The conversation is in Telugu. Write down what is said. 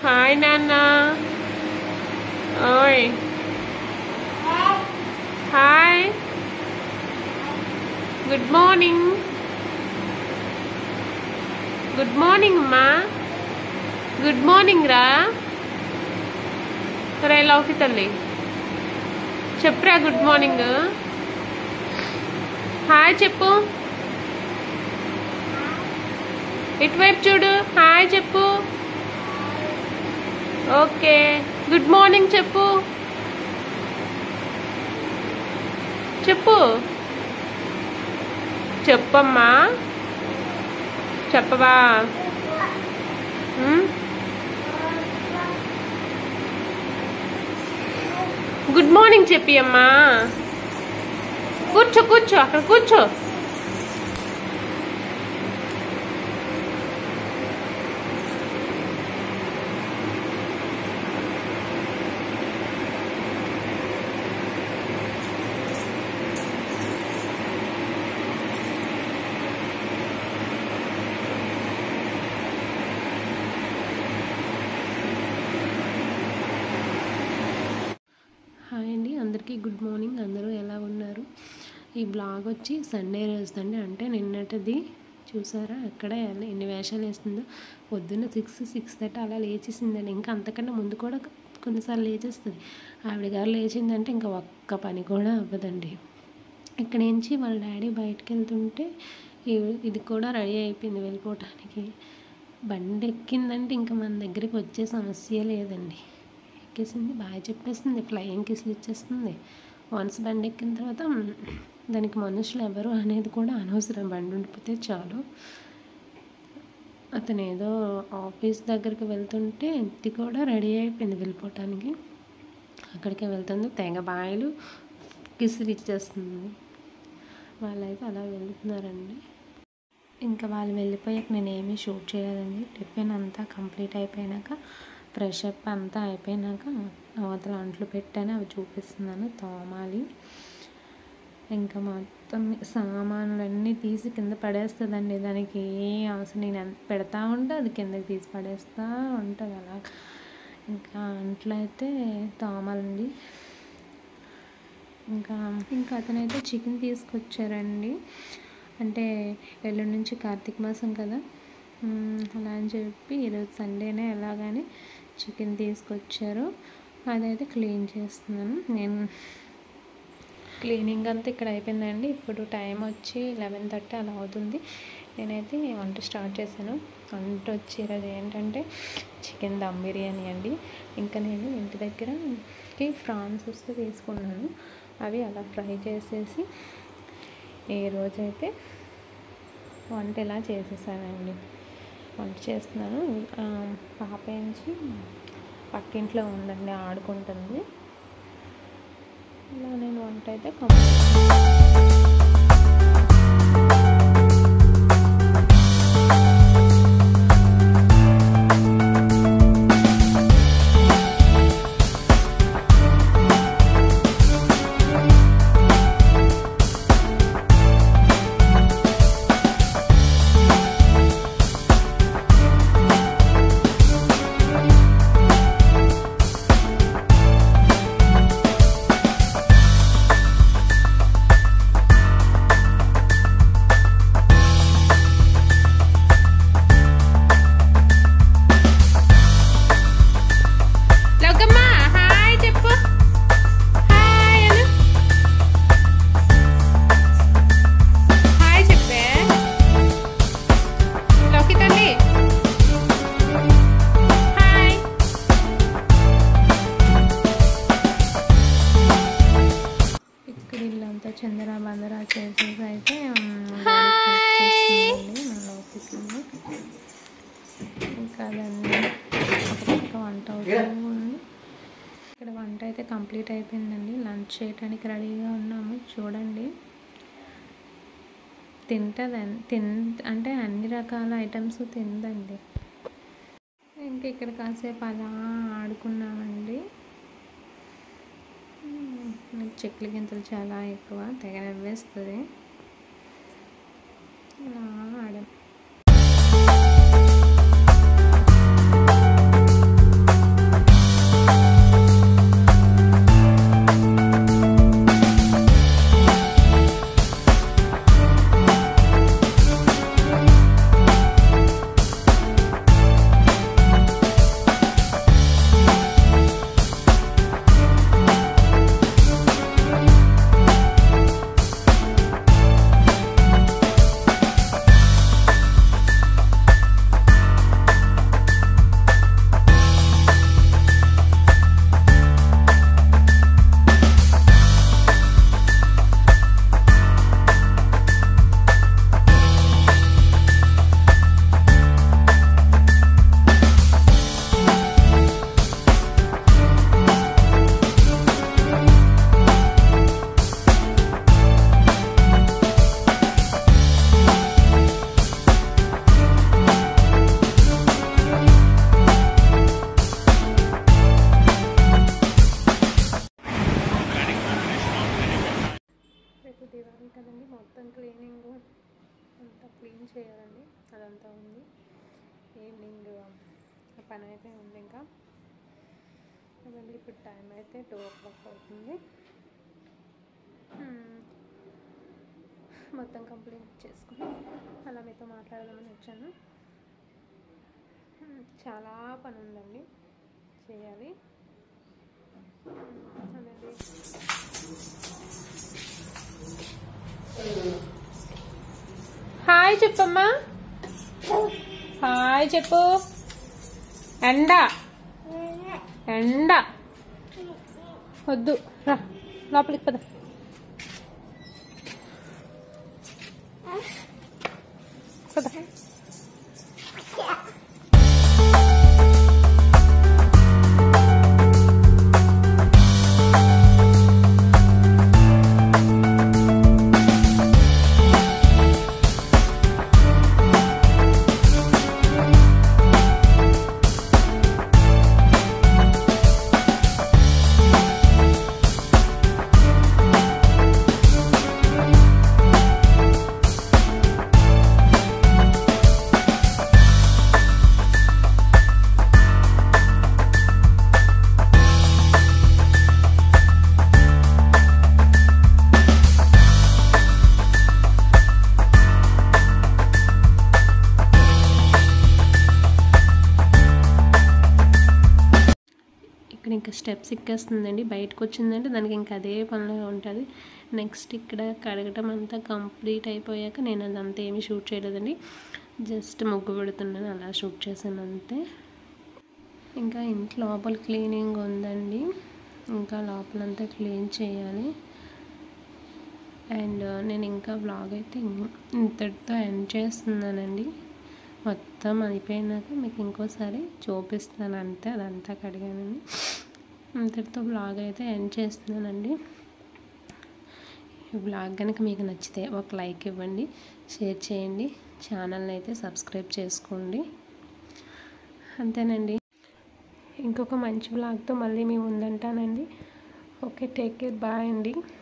హాయ్ నాన్న ఓయ్ hi good morning good morning అమ్మా గుడ్ మార్నింగ్ రా రే లౌకి తల్లి చెప్పురా గుడ్ మార్నింగ్ హాయ్ చెప్పు ఇటువైపు చూడు హాయ్ చెప్పు ఓకే గుడ్ మార్నింగ్ చెప్పు చెప్పు చెప్పమ్మా చెప్పవా ఉమ్? గుడ్ మార్నింగ్ చెప్పి అమ్మా కూర్చో కూర్చో అక్కడ కూర్చో హాయ్ అండి అందరికీ గుడ్ మార్నింగ్ అందరూ ఎలా ఉన్నారు ఈ బ్లాగ్ వచ్చి సండే రోజుదండి అంటే నిన్నటిది చూసారా అక్కడ ఎలా- ఎన్ని వేషాలు వేస్తుందో పొద్దున్న సిక్స్ సిక్స్ థర్టీ అలా లేచేసిందండి ఇంకా అంతకన్నా ముందు కూడా కొన్నిసార్లు లేచేస్తుంది ఆవిడ గారు లేచిందంటే ఇంకా ఒక్క పని కూడా అవ్వదండి ఇక్కడ నుంచి వాళ్ళ డాడీ బయటకు వెళ్తుంటే ఇవి- ఇది కూడా రెడీ అయిపోయింది వెళ్ళిపోవటానికి బండి ఎక్కిందంటే ఇంకా మన దగ్గరికి వచ్చే సమస్య లేదండి ఎక్కేసింది బాగా చెప్పేస్తుంది ఫ్లయింగ్ కిస్లు ఇచ్చేస్తుంది వన్స్ బండి ఎక్కిన తర్వాత మ్, దానికి మనుషులు ఎవరు అనేది కూడా అనవసరం బండి ఉండిపోతే చాలు అతను ఏదో ఆఫీస్ దగ్గరికి వెళ్తుంటే ఇది కూడా రెడీ అయిపోయింది వెళ్ళిపోవటానికి అక్కడికే వెళ్తుంది తెగ బాయిలు కిసులు ఇచ్చేస్తుంది వాళ్ళైతే అలా వెళ్తున్నారండి ఇంకా వాళ్ళు వెళ్ళిపోయాక నేను ఏమీ షూట్ చేయలేదండి టిఫిన్ అంతా కంప్లీట్ అయిపోయినాక ఫ్రెష్ అప్ అంతా అయిపోయినాక అవతల అంట్లు పెట్టాను అవి చూపిస్తున్నాను తోమాలి ఇంకా మొత్తం సామాన్లన్నీ తీసి కింద పడేస్తుందండి దానికి ఏ అవసరం నేను ఎంత పెడతా ఉంటే అది కిందకి తీసి పడేస్తూ ఉంటుంది అలా ఇంకా అంట్లో అయితే తోమాలండి ఇంకా ఇంకా అతనైతే చికెన్ తీసుకొచ్చారండి అంటే ఎల్లుండి నుంచి కార్తీక మాసం కదా మ్మ్, అలా అని చెప్పి ఈరోజు సండేనే ఎలాగని చికెన్ తీసుకొచ్చారు అదైతే క్లీన్ చేస్తున్నాను నేను క్లీనింగ్ అంతా ఇక్కడ అయిపోయిందండి ఇప్పుడు టైం వచ్చి లెవెన్ థర్టీ అలా అవుతుంది నేనైతే వంట స్టార్ట్ చేశాను వంట వచ్చి ఈరోజు ఏంటంటే చికెన్ దమ్ బిర్యానీ అండి ఇంకా నేను ఇంటి దగ్గరకి ఫ్రాన్స్ వస్తే తీసుకున్నాను అవి అలా ఫ్రై చేసేసి ఈ రోజైతే వంట ఇలా చేసేసానండి వంట చేస్తున్నాను ఆ, పాప ఏంచి పక్కింట్లో ఉందండి ఆడుకుంటుంది ఇలా నేను వంట అయితే కంప్లీట్ లోకమ్మ హాయ్ చెప్పు హాయ్ అను హాయ్ చెప్పే లోకి తల్లి హాయ్ ఇక్కడ ఇల్లంతా చందరా బందరా చేసేసి అయితే చేస్తుందండి మన లోకి ఇంకా అదండి ఒక పక్క వంట అవుతూ ఉంది ఇక్కడ వంట అయితే కంప్లీట్ అయిపోయిందండి లంచ్ చేయడానికి రెడీగా ఉన్నాము చూడండి తింటుందండి తిన్ అంటే అన్ని రకాల ఐటమ్స్ తిందండి ఇంక ఇక్కడ కాసేపు అలా ఆడుకున్నామండి ఉమ్, నాకు చెట్ల గింతలు చాలా ఎక్కువ తెగ నవ్వేస్తుంది ఇలా ఆడాం మొత్తం క్లీనింగ్ అంతా క్లీన్ చేయాలండి అదంతా ఉంది ఈవినింగ్ ఆ పని అయితే ఉంది ఇంకా అదండి ఇప్పుడు టైం అయితే టూ ఓ క్లాక్ అవుతుంది మ్మ్. మొత్తం కంప్లీట్ చేసుకుని అలా మీతో మాట్లాడదామని వచ్చాను మ్మ్. చాలా పని ఉందండి చేయాలి మ్మ్. అనేది హాయ్ చెప్పమ్మా హాయ్ చెప్పు ఎండ ఎండ వద్దు రా లోపలికి పద పద ఇక్కడ ఇంకా స్టెప్స్ ఎక్కేస్తుందండి బయటకు వచ్చిందంటే దానికి ఇంకా అదే పనిలో ఉంటుంది నెక్స్ట్ ఇక్కడ కడగటం అంతా కంప్లీట్ అయిపోయాక నేను అదంతా ఏమీ షూట్ చేయలేదండి జస్ట్ ముగ్గు పెడుతున్నాను అలా షూట్ చేశాను అంతే ఇంకా ఇంట్లో లోపల క్లీనింగ్ ఉందండి ఇంకా లోపలంతా క్లీన్ చేయాలి అండ్ నేను ఇంకా బ్లాగ్ అయితే ఇం- ఇంతటితో ఎండ్ చేస్తున్నానండి మొత్తం అయిపోయినాక మీకు ఇంకోసారి చూపిస్తాను అంతే అదంతా కడిగానండి ఇంతటితో బ్లాగ్ అయితే ఎండ్ చేస్తున్నానండి ఈ బ్లాగ్ కనుక మీకు నచ్చితే ఒక లైక్ ఇవ్వండి షేర్ చేయండి ఛానల్ని అయితే సబ్స్క్రైబ్ చేసుకోండి అంతేనండి ఇంకొక మంచి బ్లాగ్తో మళ్ళీ మీ ముందుంటానండి ఓకే టేక్ కేర్ బాయ్ అండి